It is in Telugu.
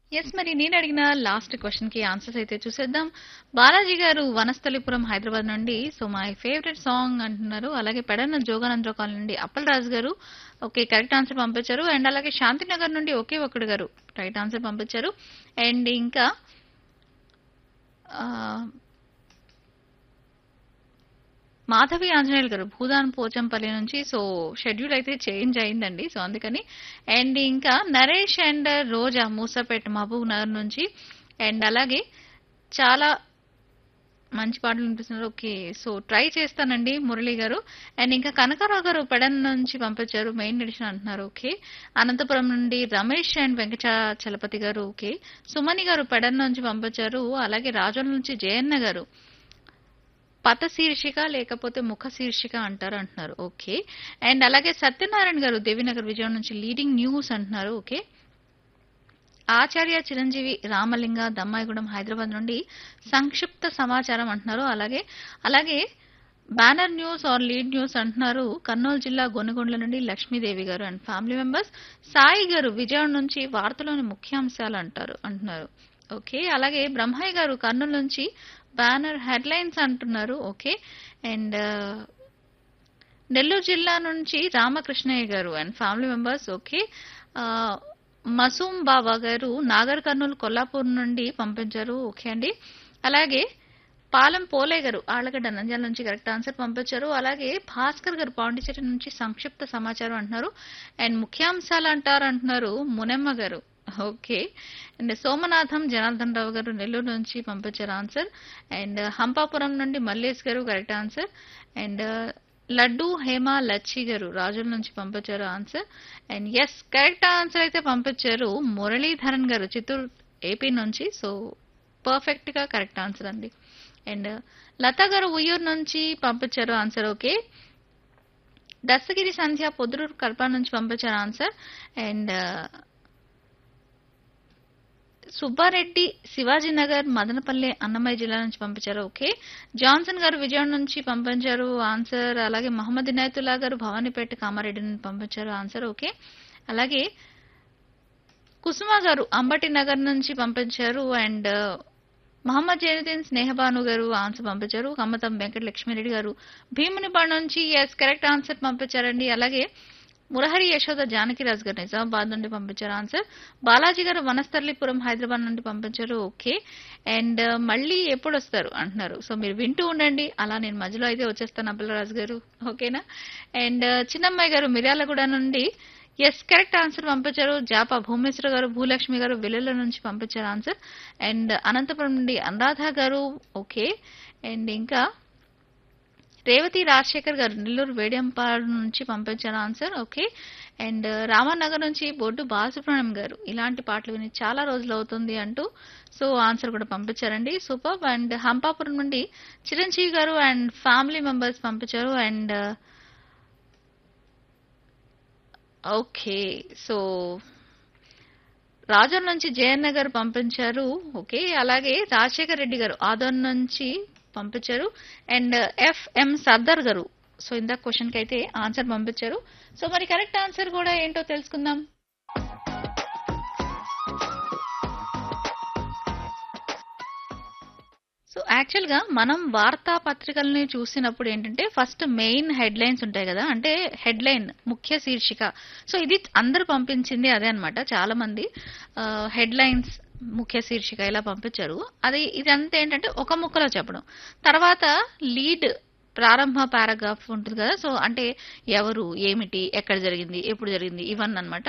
ఎస్ మరి నేను అడిగిన లాస్ట్ క్వశ్చన్ కి ఆన్సర్స్ అయితే చూసేద్దాం బాలాజీ గారు వనస్థలిపురం హైదరాబాద్ నుండి సో మై ఫేవరెట్ సాంగ్ అంటున్నారు అలాగే పెడన్న జోగానంద్ర కాలనీ నుండి Appal Raju garu okay correct answer పంపించారు అండ్ అలాగే శాంతినగర్ నుండి ఒకే ఒక్కడు గారు రైట్ ఆన్సర్ పంపించారు అండ్ ఇంకా ఆ, మాధవి ఆంజనేయులు గారు భూదాన్ పోచంపల్లి నుంచి సో షెడ్యూల్ అయితే చేంజ్ అయిందండి సో అందుకని అండ్ ఇంకా నరేష్ అండ్ రోజా మూసాపేట మహబూబ్ నగర్ నుంచి అండ్ అలాగే చాలా మంచి పాటలు వినిపిస్తున్నారు ఓకే సో ట్రై చేస్తానండి మురళి గారు అండ్ ఇంకా కనకారావు గారు పెడన్ నుంచి పంపించారు మెయిన్ ఎడిషన్ అంటున్నారు ఓకే అనంతపురం నుండి రమేష్ అండ్ వెంకట చలపతి గారు ఓకే సుమని గారు పెడన్ నుంచి పంపించారు అలాగే రాజోల నుంచి జయన్న గారు పత శీర్షిక లేకపోతే ముఖ శీర్షిక అంటారు అంటున్నారు ఓకే అండ్ అలాగే సత్యనారాయణ గారు దేవినగర్ విజయం నుంచి లీడింగ్ న్యూస్ అంటున్నారు ఓకే ఆచార్య చిరంజీవి రామలింగ దమ్మాయిగూడెం హైదరాబాద్ నుండి సంక్షిప్త సమాచారం అంటున్నారు అలాగే అలాగే banner news or lead news అంటున్నారు కర్నూలు జిల్లా గొనగొండ్ల నుండి లక్ష్మీదేవి గారు అండ్ ఫ్యామిలీ మెంబర్స్ సాయి గారు విజయవాడ నుంచి వార్తలోని ముఖ్యాంశాలు అంటారు అంటున్నారు ఓకే అలాగే బ్రహ్మయ్య గారు కర్నూలు నుంచి బ్యానర్ హెడ్లైన్స్ అంటున్నారు ఓకే అండ్ నెల్లూరు జిల్లా నుంచి Ramakrishnaiah garu and family members okay Masoom Baba garu Nagar Kurnool Kollapur నుండి పంపించారు ఓకే అండి అలాగే పాలెం పోలే గారు ఆళ్ళగడ్డ నంద్యాల నుంచి కరెక్ట్ ఆన్సర్ పంపించారు అలాగే భాస్కర్ గారు పాండిచేరి నుంచి సంక్షిప్త సమాచారం అంటున్నారు అండ్ ముఖ్యాంశాలు అంటారు అంటున్నారు మునెమ్మ గారు ఓకే అండ్ సోమనాథం జనార్దన్ రావు గారు నెల్లూరు నుంచి పంపించారు ఆన్సర్ అండ్ హంపాపురం నుండి Mallesh garu correct answer and Laddu Hema Lachchi garu రాజుల నుంచి పంపించారు answer and yes correct answer అయితే పంపించారు మురళీధరన్ గారు చిత్తూరు ఏపీ నుంచి సో పర్ఫెక్ట్ గా కరెక్ట్ ఆన్సర్ అండి అండ్ లతా గారు ఉయ్యూరు నుంచి పంపించారు ఆన్సర్ ఓకే దస్తగిరి సంధ్య పొద్దురూరు కల్పన నుంచి పంపించారు ఆన్సర్ అండ్ సుబ్బారెడ్డి శివాజీనగర్ మదనపల్లి అన్నమయ్య జిల్లా నుంచి పంపించారు ఓకే జాన్సన్ గారు విజయవాడ నుంచి పంపించారు ఆన్సర్ అలాగే మహమ్మద్ ఇనాయతుల్లా గారు భవానీపేట కామారెడ్డి నుంచి పంపించారు ఆన్సర్ ఓకే అలాగే కుసుమ గారు అంబటి నగర్ నుంచి పంపించారు అండ్ మహమ్మద్ జైనుద్దీన్ స్నేహబాను గారు ఆన్సర్ పంపించారు కమ్మతం వెంకట లక్ష్మీరెడ్డి గారు భీమునిపాడు నుంచి ఎస్ కరెక్ట్ ఆన్సర్ పంపించారండి అలాగే మురహరి యశోద జానకిరాజు గారు నిజామాబాద్ నుండి పంపించారు ఆన్సర్ బాలాజీ గారు వనస్థలిపురం హైదరాబాద్ నుండి పంపించారు ఓకే అండ్ మళ్ళీ ఎప్పుడు వస్తారు అంటున్నారు సో మీరు వింటూ ఉండండి అలా నేను మధ్యలో అయితే వచ్చేస్తాను అబ్బలరాజు గారు ఓకేనా అండ్ చిన్నమ్మాయి గారు మిర్యాలగూడ నుండి ఎస్ కరెక్ట్ ఆన్సర్ పంపించారు జాపా భూమేశ్వర గారు భూలక్ష్మి గారు వెల్లుల నుంచి పంపించారు ఆన్సర్ అండ్ అనంతపురం నుండి అనురాధ గారు ఓకే అండ్ ఇంకా రేవతి రాజశేఖర్ గారు నెల్లూరు వేడియంపాడు నుంచి పంపించారు ఆన్సర్ ఓకే అండ్ రామానగర్ నుంచి బొడ్డు బాలసుబ్రహ్మణ్యం గారు ఇలాంటి పాటలు విని చాలా రోజులు అవుతుంది అంటూ సో ఆన్సర్ కూడా పంపించారండి సూపర్ అండ్ హంపాపురం నుండి Chiranjeevi garu and family members పంపించారు అండ్ ఓకే సో రాజోల్ నుంచి జయన్న గారు పంపించారు ఓకే అలాగే రాజశేఖర్ రెడ్డి గారు ఆదోన్ నుంచి పంపించారు అండ్ ఎఫ్ఎం సర్దార్ గారు సో ఇందాక క్వశ్చన్ కి అయితే ఆన్సర్ పంపించారు సో మరి కరెక్ట్ ఆన్సర్ కూడా ఏంటో తెలుసుకుందాం సో యాక్చువల్ గా మనం వార్తాపత్రికల్ని చూసినప్పుడు ఏంటంటే ఫస్ట్ మెయిన్ హెడ్ లైన్స్ ఉంటాయి కదా అంటే హెడ్ లైన్ ముఖ్య శీర్షిక సో ఇది అందరు పంపించింది అదే అనమాట చాలా మంది హెడ్ లైన్స్ ముఖ్య శీర్షిక ఇలా పంపించారు అది ఇదంతా ఏంటంటే ఒక ముక్కలో చెప్పడం తర్వాత లీడ్ ప్రారంభ పారాగ్రాఫ్ ఉంటుంది కదా సో అంటే ఎవరు ఏమిటి ఎక్కడ జరిగింది ఎప్పుడు జరిగింది ఇవన్నీ అనమాట